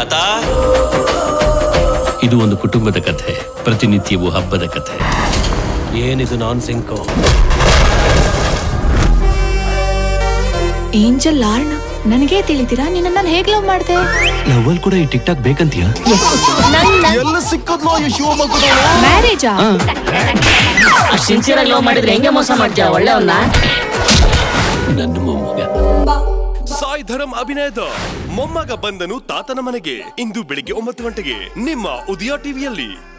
ತಾತ ಇದು ಒಂದು ಕುಟುಂಬದ ಕಥೆ ಪ್ರತಿನಿತ್ಯವೂ ಹಬ್ಬದ ಕಥೆ ಏನಿದು ನಾನ್ ಸಿಂಕು ಏಂಜಲ್ ಲಾರ್ಣ ನನಗೆ ತಿಳಿತೀರಾ ನಿನ್ನ ನಾನು ಹೇಗ್ ಲವ್ ಮಾಡ್ದೆ ಲವಲ್ ಕೂಡ ಈ ಟಿಕ್ ಟಾಕ್ ಬೇಕಂತೀಯ ಎಲ್ಲ ಸಿಕ್ಕದ್ಲೋ ಈ ಶಿವಮೊಗ್ಗದ ಮ್ಯಾರೇಜಾ ಸಿನ್ಸಿಯರ್ ಲವ್ ಮಾಡಿದ್ರೆ ಹೆಂಗೆ ಮೋಸ ಮಾಡ್ತೀಯ ಒಳ್ಳೆಯವನ್ನ ನನ್ನ ಮೊಮ್ಮಗ ಸಾಯಿ ಧರಂ ಅಭಿನಯದ ಮೊಮ್ಮಗ ಬಂದನು ತಾತನ ಮನೆಗೆ ಇಂದು ಬೆಳಿಗ್ಗೆ ಒಂಬತ್ತು ಗಂಟೆಗೆ ನಿಮ್ಮ ಉದಯ ಟಿವಿಯಲ್ಲಿ